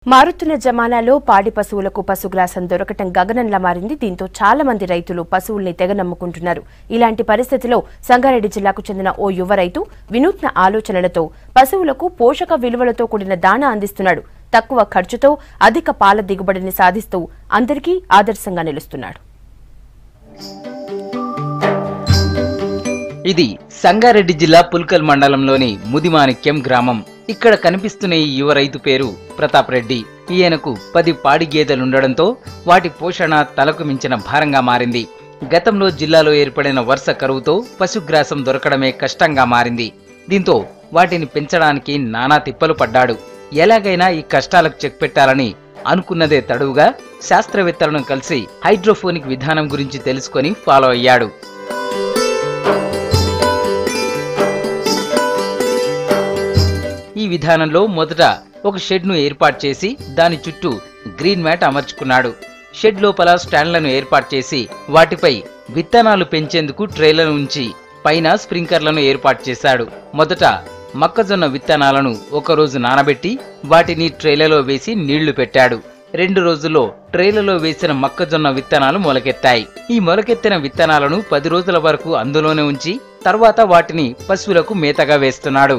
మారుతున్న జమానాలో పాడి పశువులకు పశుగ్రాసం దొరకటం గగనంలా మారింది దీంతో చాలా మంది రైతులు పశువుల్ని తెగ నమ్ముకుంటున్నారు ఇలాంటి పరిస్థితిలో సంగారెడ్డి జిల్లాకు చెందిన ఓ యువ రైతు వినూత్న ఆలోచనలతో పశువులకు పోషక విలువలతో కూడిన దాణా అందిస్తున్నాడు తక్కువ ఖర్చుతో అధిక పాల దిగుబడిని సాధిస్తూ అందరికీ ఆదర్శంగా నిలుస్తున్నాడు ఇది సంగారెడ్డి జిల్లా పుల్కల్ మండలంలోని ముదిమాణిక్యం గ్రామం ఇక్కడ కనిపిస్తున్న ఈ యువ రైతు పేరు ప్రతాప్ రెడ్డి ఈయనకు పది పాడి గేదెలుండడంతో వాటి పోషణ తలకు మించిన భారంగా మారింది గతంలో జిల్లాలో ఏర్పడిన వరుస కరువుతో పశుగ్రాసం దొరకడమే కష్టంగా మారింది దీంతో వాటిని పెంచడానికి నానా తిప్పలు పడ్డాడు ఎలాగైనా ఈ కష్టాలకు చెక్ పెట్టాలని అనుకున్నదే తడువుగా శాస్త్రవేత్తలను కలిసి హైడ్రోఫోనిక్ విధానం గురించి తెలుసుకొని ఫాలో అయ్యాడు ఈ విధానంలో మొదట ఒక షెడ్ను ఏర్పాటు చేసి దాని చుట్టూ గ్రీన్ మ్యాట్ అమర్చుకున్నాడు షెడ్ లోపల స్టాండ్లను ఏర్పాటు చేసి వాటిపై విత్తనాలు పెంచేందుకు ట్రేలను ఉంచి పైన స్ప్రింకర్లను ఏర్పాటు చేశాడు మొదట మొక్కజొన్న విత్తనాలను ఒకరోజు నానబెట్టి వాటిని ట్రేలలో వేసి నీళ్లు పెట్టాడు రెండు రోజుల్లో ట్రేలలో వేసిన మొక్కజొన్న విత్తనాలు మొలకెత్తాయి ఈ మొలకెత్తిన విత్తనాలను పది రోజుల వరకు అందులోనే ఉంచి తర్వాత వాటిని పశువులకు మేతగా వేస్తున్నాడు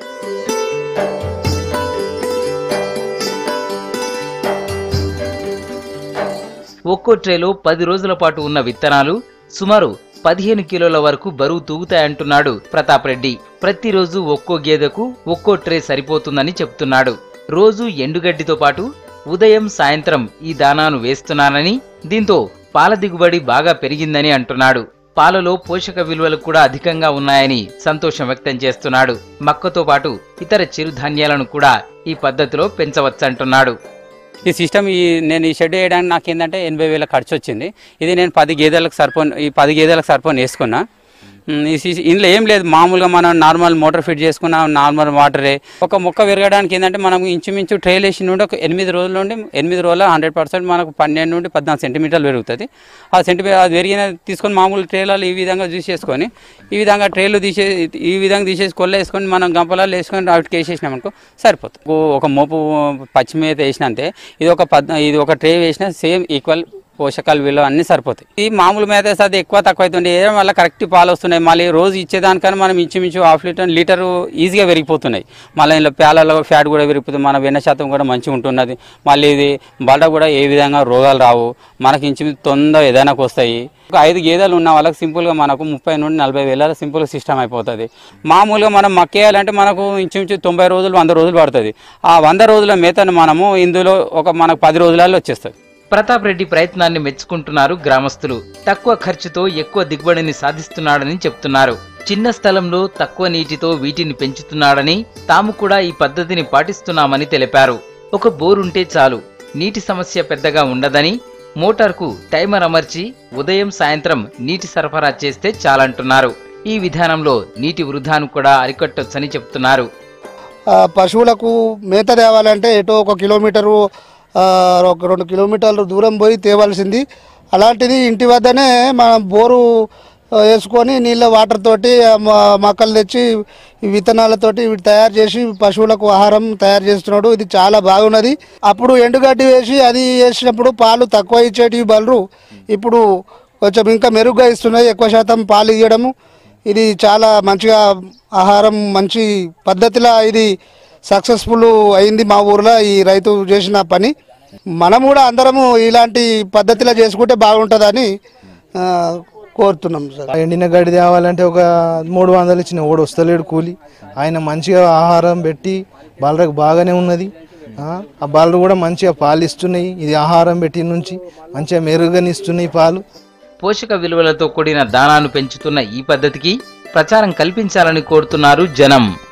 ఒక్కో ట్రేలో పది రోజుల పాటు ఉన్న విత్తనాలు సుమారు పదిహేను కిలోల వరకు బరువు తూగుతాయంటున్నాడు ప్రతాప్ రెడ్డి ప్రతిరోజు ఒక్కో గేదెకు ఒక్కో ట్రే సరిపోతుందని చెప్తున్నాడు రోజు ఎండుగడ్డితో పాటు ఉదయం సాయంత్రం ఈ దానాను వేస్తున్నానని దీంతో పాల దిగుబడి బాగా పెరిగిందని అంటున్నాడు పాలలో పోషక విలువలు కూడా అధికంగా ఉన్నాయని సంతోషం వ్యక్తం చేస్తున్నాడు మక్కతో పాటు ఇతర చిరుధాన్యాలను కూడా ఈ పద్ధతిలో పెంచవచ్చంటున్నాడు ఈ సిస్టమ్ ఈ నేను ఈ షెడ్ వేయడానికి నాకు ఏంటంటే ఎనభై వేల ఖర్చు వచ్చింది ఇది నేను పది గేదెలకు సరిపోని ఈ పది గేదెలకు సరిపోని వేసుకున్నా ఉమ్, ఈ సిస్- ఇందులో ఏం లేదు మామూలుగా మనం నార్మల్ మోటార్ ఫిట్ చేసుకున్న నార్మల్ వాటరే ఒక మొక్క విరగడానికి ఏంటంటే మనం ఇంచుమించు ట్రైల్ వేసి నుండి ఒక ఎనిమిది రోజుల నుండి ఎనిమిది రోజుల హండ్రెడ్ పర్సెంట్ మనకు పన్నెండు నుండి పద్నాలుగు సెంటీమీటర్లు పెరుగుతుంది ఆ సెంటీమీటర్ అది పెరిగిన తీసుకొని మామూలు ట్రేలలో ఈ విధంగా తీసేసుకొని ఈ విధంగా ట్రేలు తీసే ఈ విధంగా తీసేసి కొల్ల వేసుకొని మనం గంపలాలు వేసుకొని వాటికి వేసేసినామనుకో సరిపోతుంది ఓ- ఒక మోపు పచ్చిమేత వేసినంతే ఇది ఒక పద్ ఇది ఒక ట్రే వేసినా సేమ్ ఈక్వల్ పోషకాలు విలువ అన్నీ సరిపోతాయి ఈ మామూలు మేత వేస్తే అది ఎక్కువ తక్కువ అవుతుంది వేయడం వల్ల కరెక్ట్ పాలు వస్తున్నాయి మళ్ళీ రోజు ఇచ్చేదానికన్నా మనం ఇంచుమించు హాఫ్ లీటర్ లీటర్ ఈజీగా పెరిగిపోతున్నాయి మళ్ళీ ఇందులో పేలలో ఫ్యాట్ కూడా పెరిగిపోతుంది మన వెన్న శాతం కూడా మంచిగా ఉంటున్నది మళ్ళీ ఇది బల కూడా ఏ విధంగా రోగాలు రావు మనకి ఇంచుమించు తొందర ఏదైనా వస్తాయి ఒక ఐదు గేదెలు ఉన్న వాళ్ళకి సింపుల్గా మనకు ముప్పై నుండి నలభై వేల సింపుల్ సిస్టమ్ అయిపోతుంది మామూలుగా మనం మక్కేయాలంటే మనకు ఇంచుమించు తొంభై రోజులు వంద రోజులు పడుతుంది ఆ వంద రోజుల మేతను మనము ఇందులో ఒక మనకు పది రోజులలో వచ్చేస్తుంది ప్రతాప్ రెడ్డి ప్రయత్నాన్ని మెచ్చుకుంటున్నారు గ్రామస్తులు తక్కువ ఖర్చుతో ఎక్కువ దిగుబడిని సాధిస్తున్నాడని చెప్తున్నారు చిన్న స్థలంలో తక్కువ నీటితో వీటిని పెంచుతున్నాడని తాము కూడా ఈ పద్ధతిని పాటిస్తున్నామని తెలిపారు ఒక బోరుంటే చాలు నీటి సమస్య పెద్దగా ఉండదని మోటార్కు టైమర్ అమర్చి ఉదయం సాయంత్రం నీటి సరఫరా చేస్తే చాలంటున్నారు ఈ విధానంలో నీటి వృధాను కూడా అరికట్టొచ్చని చెప్తున్నారు ఆ, పశువులకు మేత తేవాలంటే ఎటో ఒక కిలోమీటరు ఆ, ఒక రెండు కిలోమీటర్లు దూరం పోయి తేవాల్సింది అలాంటిది ఇంటి వద్దనే మనం బోరు ఆ, వేసుకొని నీళ్ళ వాటర్ తోటి ఆ, మ- మొక్కలు తెచ్చి ఈ విత్తనాలతోటి ఇవి తయారు చేసి పశువులకు ఆహారం తయారు చేస్తున్నాడు ఇది చాలా బాగున్నది అప్పుడు ఎండుగడ్డి వేసి అది వేసినప్పుడు పాలు తక్కువ ఇచ్చేటివి బలరు ఇప్పుడు కొంచెం ఇంకా మెరుగ్గా ఇస్తున్నాయి ఎక్కువ శాతం పాలు ఇవ్వడము ఇది చాలా మంచిగా ఆహారం మంచి పద్ధతిలో ఇది సక్సెస్ఫుల్ అయింది మా ఊర్లో ఈ రైతు చేసిన పని మనం కూడా అందరము ఇలాంటి పద్ధతిలో చేసుకుంటే బాగుంటుందని ఆ, కోరుతున్నాం సార్ ఎండిన గడ్డి తేవాలంటే ఒక మూడు వందలు ఇచ్చిన ఓడి వస్తలేడు కూలి ఆయన మంచిగా ఆహారం పెట్టి బాలరకు బాగానే ఉన్నది ఆ, ఆ బాలలు కూడా మంచిగా పాలు ఇస్తున్నాయి ఇది ఆహారం పెట్టి నుంచి మంచిగా మెరుగనిస్తున్నాయి పాలు పోషక విలువలతో కూడిన దానాను పెంచుతున్న ఈ పద్ధతికి ప్రచారం కల్పించాలని కోరుతున్నారు జనం